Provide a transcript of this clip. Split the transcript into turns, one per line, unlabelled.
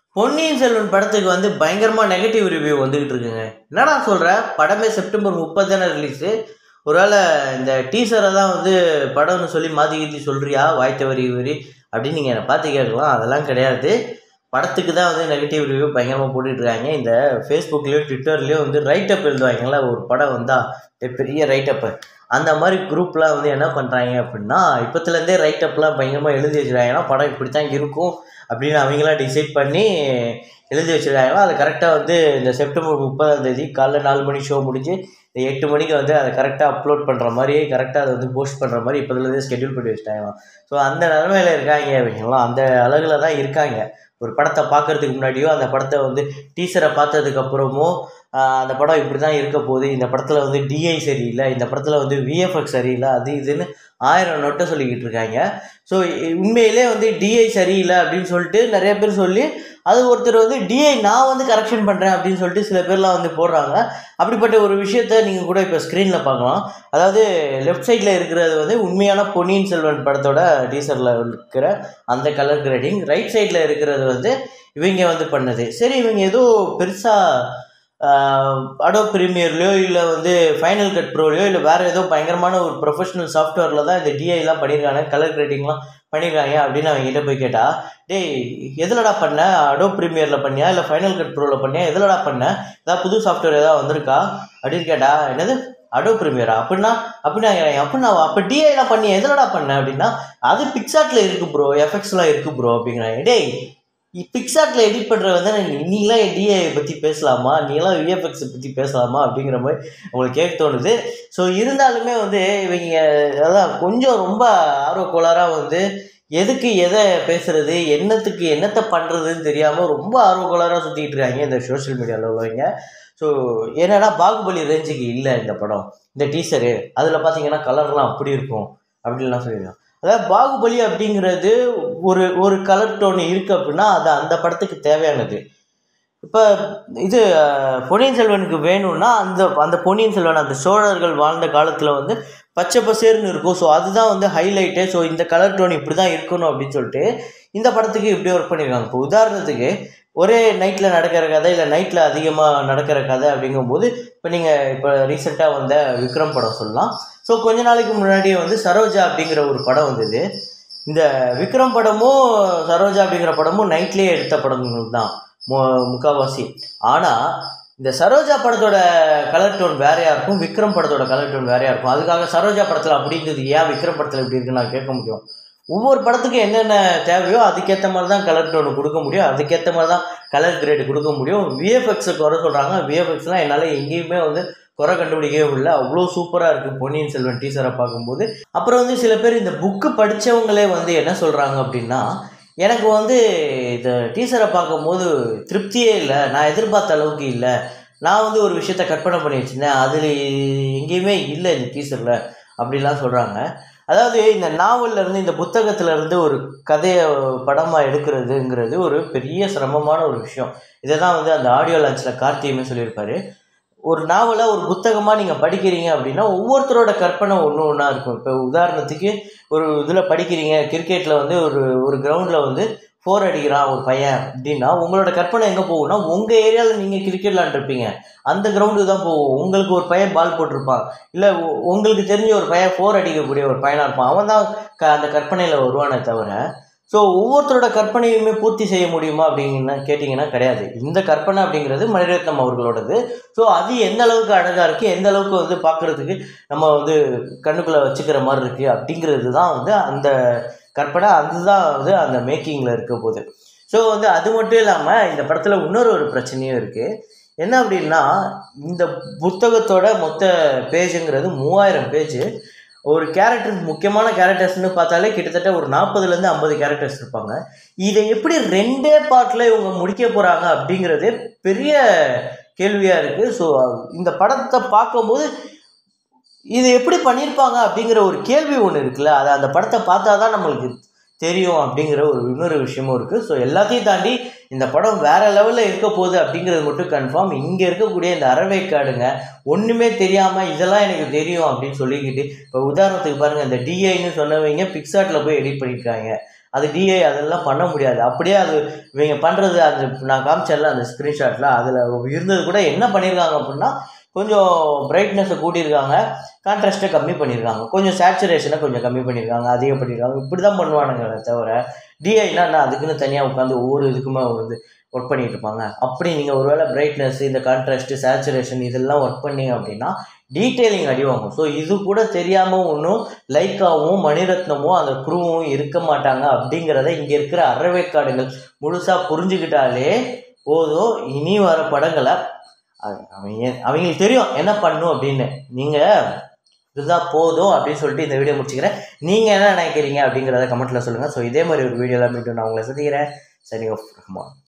பொன்னியின் செல்வன் படத்துக்கு வந்து பயங்கரமாக நெகட்டிவ் ரிவ்யூ வந்துகிட்டு இருக்குங்க என்னடா சொல்கிற படமே செப்டம்பர் முப்பது தானே ரிலீஸு ஒருவேளை இந்த டீசரை தான் வந்து படம்னு சொல்லி மாற்றி கீத்தி சொல்கிறியா வாய்த்த வரி வரி அப்படின்னு நீங்கள் என்னை பார்த்து கேட்கலாம் அதெல்லாம் கிடையாது படத்துக்கு தான் வந்து நெகட்டிவ் ரிவ்யூ பயங்கரமாக போட்டுட்டு இருக்காங்க இந்த ஃபேஸ்புக்லேயும் ட்விட்டர்லேயும் வந்து ரைட் அப் எழுதுவாங்கல்ல ஒரு படம் வந்தால் பெரிய ரைட் அப்பு அந்த மாதிரி குரூப்லாம் வந்து என்ன பண்ணுறாங்க அப்படின்னா இப்போத்துலேருந்தே ரைட் அப்லாம் பயங்கரமாக எழுதி வச்சுருக்காங்கன்னா படம் இப்படி தான் இருக்கும் அப்படின்னு அவங்களாம் டிசைட் பண்ணி எழுதி வச்சுருக்காங்களா அதை கரெக்டாக வந்து இந்த செப்டம்பர் முப்பதாம் தேதி காலைல நாலு மணி ஷோ முடிஞ்சு இந்த எட்டு மணிக்கு வந்து அதை கரெக்டாக அப்லோட் பண்ணுற மாதிரி கரெக்டாக அதை வந்து போஸ்ட் பண்ணுற மாதிரி இப்போதுலேருந்தே ஸ்கெடியூல் பண்ணி வச்சுட்டாங்களாம் ஸோ அந்த நிலமையில இருக்காங்க அவங்களாம் அந்த அழகில் தான் இருக்காங்க ஒரு படத்தை பார்க்கறதுக்கு முன்னாடியோ அந்த படத்தை வந்து டீசரை பார்த்ததுக்கப்புறமோ அந்த படம் இப்படி தான் இருக்க போகுது இந்த படத்தில் வந்து டிஐ சரியில்லை இந்த படத்தில் வந்து விஎஃப்எக்ஸ் சரியில்லை அது இதுன்னு ஆயிரம் நொட்டை சொல்லிக்கிட்டு இருக்காங்க ஸோ உண்மையிலே வந்து டிஐ சரியில்லை அப்படின்னு சொல்லிட்டு நிறைய பேர் சொல்லி அது ஒருத்தர் வந்து டிஐ நான் வந்து கரெக்ஷன் பண்ணுறேன் அப்படின்னு சொல்லிட்டு சில பேர்லாம் வந்து போடுறாங்க அப்படிப்பட்ட ஒரு விஷயத்த நீங்கள் கூட இப்போ ஸ்க்ரீனில் பார்க்கலாம் அதாவது லெஃப்ட் சைடில் இருக்கிறது வந்து உண்மையான பொன்னியின் செல்வன் படத்தோட டீசரில் இருக்கிற அந்த கலர் கிரேடிங் ரைட் சைடில் இருக்கிறது வந்து இவங்க வந்து பண்ணது சரி இவங்க ஏதோ பெருசாக அடோ ப்ரீமியர்லையோ இல்லை வந்து ஃபைனல் கட் ப்ரோலையோ இல்லை வேறு ஏதோ பயங்கரமான ஒரு ப்ரொஃபஷனல் சாஃப்ட்வேரில் தான் இந்த டிஐலாம் பண்ணியிருக்காங்க கலர் கிரேடிங்லாம் பண்ணியிருக்காங்க அப்படின்னு அவங்க கிட்ட போய் கேட்டால் டேய் எதுலடா பண்ண அடோ ப்ரீமியரில் பண்ணியா இல்லை ஃபைனல் கட் ப்ரோவில் பண்ணியா எதுலடா பண்ண ஏதாவது புது சாஃப்ட்வேர் ஏதாவது வந்திருக்கா அப்படின்னு கேட்டா என்னது அடோ ப்ரீமியரா அப்படின்னா அப்படின்னா அப்படின்னா அப்போ டிஐலாம் பண்ணி எதுலடா பண்ண அப்படின்னா அது பிக்சார்ட்டில் இருக்குது ப்ரோ எஃபெக்ட்ஸ்லாம் இருக்குது ப்ரோ அப்படிங்கிறாங்க டேய் பிக்சார்ட்டில் எடிட் பண்ணுற வந்து நீலாம் டிஐ பற்றி பேசலாமா நீலாம் விஎஃப்எக்ஸை பற்றி பேசலாமா அப்படிங்கிற மாதிரி உங்களுக்கு கேட்க தோணுது ஸோ இருந்தாலுமே வந்து இவங்க அதான் கொஞ்சம் ரொம்ப ஆர்வக்கோளாராக வந்து எதுக்கு எதை பேசுறது என்னத்துக்கு என்னத்தை பண்ணுறதுன்னு தெரியாமல் ரொம்ப ஆர்வக்கோளாராக சுற்றிக்கிட்டு இருக்காங்க இந்த சோஷியல் மீடியாவில் உள்ளவங்க ஸோ என்னன்னா பாகுபலி ரேஞ்சுக்கு இல்லை இந்த படம் இந்த டீசரு அதில் பார்த்தீங்கன்னா கலர்லாம் அப்படி இருக்கும் அப்படின்லாம் சொல்லியிருக்காங்க அதாவது பாகுபலி அப்படிங்கிறது ஒரு ஒரு கலர் டோன் இருக்குது அப்படின்னா அது அந்த படத்துக்கு தேவையானது இப்போ இது பொன்னியின் செல்வனுக்கு வேணும்னா அந்த அந்த பொன்னியின் செல்வன் அந்த சோழர்கள் வாழ்ந்த காலத்தில் வந்து பச்சை பசேர்னு இருக்கும் ஸோ அதுதான் வந்து ஹைலைட்டு ஸோ இந்த கலர் டோன் இப்படி தான் இருக்கணும் அப்படின்னு சொல்லிட்டு இந்த படத்துக்கு இப்படி ஒர்க் பண்ணியிருக்காங்க இப்போ உதாரணத்துக்கு ஒரே நைட்டில் நடக்கிற கதை இல்லை நைட்டில் அதிகமாக நடக்கிற கதை அப்படிங்கும்போது இப்போ நீங்கள் இப்போ ரீசெண்டாக வந்த விக்ரம் படம் சொல்லலாம் ஸோ கொஞ்ச நாளைக்கு முன்னாடியே வந்து சரோஜா அப்படிங்கிற ஒரு படம் வந்தது இந்த விக்ரம் படமும் சரோஜா அப்படிங்கிற படமும் நைட்லேயே எடுத்த படங்கள் தான் மு முக்கால்வாசி ஆனால் இந்த சரோஜா படத்தோட கலர் டோன் வேறையாக இருக்கும் விக்ரம் படத்தோட கலர் டோன் வேறையாக இருக்கும் அதுக்காக சரோஜா படத்தில் அப்படி இருந்தது ஏன் விக்ரம் படத்தில் இப்படி இருக்குன்னு நான் கேட்க முடியும் ஒவ்வொரு படத்துக்கும் என்னென்ன தேவையோ அதுக்கேற்ற மாதிரி தான் கலர் டோனு கொடுக்க முடியும் அதுக்கேற்ற மாதிரி தான் கலர் கிரேடு கொடுக்க முடியும் விஎஃப்எக்ஸை குறை சொல்கிறாங்க விஎஃப்எக்ஸ்லாம் என்னால் எங்கேயுமே வந்து குறை கண்டுபிடிக்கவே இல்லை அவ்வளோ சூப்பராக இருக்குது பொன்னியின் செல்வன் டீசரை பார்க்கும்போது அப்புறம் வந்து சில பேர் இந்த புக்கு படித்தவங்களே வந்து என்ன சொல்கிறாங்க அப்படின்னா எனக்கு வந்து இந்த டீசரை பார்க்கும்போது திருப்தியே இல்லை நான் எதிர்பார்த்த அளவுக்கு இல்லை நான் வந்து ஒரு விஷயத்த கற்பனை பண்ணி வச்சுருந்தேன் அதில் எங்கேயுமே இல்லை இந்த டீசரில் அப்படிலாம் சொல்கிறாங்க அதாவது இந்த நாவல்லேருந்து இந்த புத்தகத்திலேருந்து ஒரு கதையை படமாக எடுக்கிறதுங்கிறது ஒரு பெரிய சிரமமான ஒரு விஷயம் இதை தான் வந்து அந்த ஆடியோ லான்ச்சில் கார்த்தியுமே சொல்லியிருப்பாரு ஒரு நாவலை ஒரு புத்தகமாக நீங்கள் படிக்கிறீங்க அப்படின்னா ஒவ்வொருத்தரோட கற்பனை ஒன்று ஒன்றா இருக்கும் இப்போ உதாரணத்துக்கு ஒரு இதில் படிக்கிறீங்க கிரிக்கெட்டில் வந்து ஒரு ஒரு கிரவுண்டில் வந்து ஃபோர் அடிக்கிறான் ஒரு பையன் அப்படின்னா உங்களோட கற்பனை எங்கே போகும்னா உங்கள் ஏரியாவில் நீங்கள் கிரிக்கெட் விளாண்டுருப்பீங்க அந்த கிரவுண்டுக்கு தான் போகும் உங்களுக்கு ஒரு பையன் பால் போட்டிருப்பான் இல்லை உங்களுக்கு தெரிஞ்ச ஒரு பையன் ஃபோர் அடிக்கக்கூடிய ஒரு பையனாக இருப்பான் அவன் தான் க அந்த கற்பனையில் வருவானே தவிர ஸோ ஒவ்வொருத்தரோட கற்பனையுமே பூர்த்தி செய்ய முடியுமா அப்படிங்கன்னா கேட்டிங்கன்னா கிடையாது இந்த கற்பனை அப்படிங்கிறது மணிரத்னம் அவர்களோடது ஸோ அது எந்த அளவுக்கு அழகாக இருக்குது எந்த அளவுக்கு வந்து பார்க்குறதுக்கு நம்ம வந்து கண்ணுக்குள்ளே வச்சுக்கிற மாதிரி இருக்குது அப்படிங்கிறது தான் வந்து அந்த கற்பனை அதுதான் வந்து அந்த மேக்கிங்கில் இருக்க போகுது ஸோ வந்து அது மட்டும் இல்லாமல் இந்த படத்தில் இன்னொரு ஒரு பிரச்சனையும் இருக்குது என்ன அப்படின்னா இந்த புத்தகத்தோட மொத்த பேஜுங்கிறது மூவாயிரம் பேஜ் ஒரு கேரக்டர் முக்கியமான கேரக்டர்ஸ்னு பார்த்தாலே கிட்டத்தட்ட ஒரு நாற்பதுலேருந்து ஐம்பது கேரக்டர்ஸ் இருப்பாங்க இதை எப்படி ரெண்டே பார்ட்டில் இவங்க முடிக்க போகிறாங்க அப்படிங்கிறதே பெரிய கேள்வியாக இருக்குது ஸோ இந்த படத்தை பார்க்கும்போது இது எப்படி பண்ணியிருப்பாங்க அப்படிங்கிற ஒரு கேள்வி ஒன்று இருக்குல்ல அதை அந்த படத்தை பார்த்தா தான் நம்மளுக்கு தெரியும் அப்படிங்கிற ஒரு இன்னொரு விஷயமும் இருக்குது ஸோ எல்லாத்தையும் தாண்டி இந்த படம் வேறு லெவலில் இருக்க போகுது அப்படிங்கிறது மட்டும் கன்ஃபார்ம் இங்கே இருக்கக்கூடிய இந்த அறவைக்காடுங்க ஒன்றுமே தெரியாமல் இதெல்லாம் எனக்கு தெரியும் அப்படின்னு சொல்லிக்கிட்டு இப்போ உதாரணத்துக்கு பாருங்கள் இந்த டிஐன்னு சொன்னவங்க பிக்சார்ட்டில் போய் எடிட் பண்ணியிருக்காங்க அது டிஐ அதெல்லாம் பண்ண முடியாது அப்படியே அது இவங்க பண்ணுறது அந்த நான் காமிச்சேன்ல அந்த ஸ்க்ரீன்ஷாட்டில் அதில் இருந்தது கூட என்ன பண்ணியிருக்காங்க அப்படின்னா கொஞ்சம் பிரைட்னஸை கூட்டியிருக்காங்க கான்ட்ராஸ்ட்டை கம்மி பண்ணியிருக்காங்க கொஞ்சம் சேச்சுரேஷனை கொஞ்சம் கம்மி பண்ணியிருக்காங்க அதிகம் பண்ணியிருக்காங்க இப்படி தான் பண்ணுவானுங்களே தவிர டிஐனா என்ன அதுக்குன்னு தனியாக உட்காந்து ஒவ்வொரு இதுக்குமே வந்து ஒர்க் பண்ணிட்டு இருப்பாங்க அப்படி நீங்கள் ஒருவேளை பிரைட்னஸ் இந்த கான்ட்ராஸ்ட்டு சேச்சுரேஷன் இதெல்லாம் ஒர்க் பண்ணீங்க அப்படின்னா டீட்டெயிலிங் அடி வாங்கும் ஸோ இது கூட தெரியாமல் ஒன்றும் லைக்காவும் மணிரத்னமும் அந்த குருவும் இருக்க மாட்டாங்க அப்படிங்கிறத இங்கே இருக்கிற அறவேக்காடுகள் முழுசாக புரிஞ்சுக்கிட்டாலே போதும் இனி வர படங்களை அது அவங்க அவங்களுக்கு தெரியும் என்ன பண்ணும் அப்படின்னு நீங்கள் இதுதான் போதும் அப்படின்னு சொல்லிட்டு இந்த வீடியோ முடிச்சுக்கிறேன் நீங்கள் என்ன நினைக்கிறீங்க அப்படிங்கிறத கமெண்ட்டில் சொல்லுங்கள் ஸோ இதே மாதிரி ஒரு வீடியோலாம் மீண்டும் நான் உங்களை சந்திக்கிறேன் சரி ஆஃப் ரஹ்மான்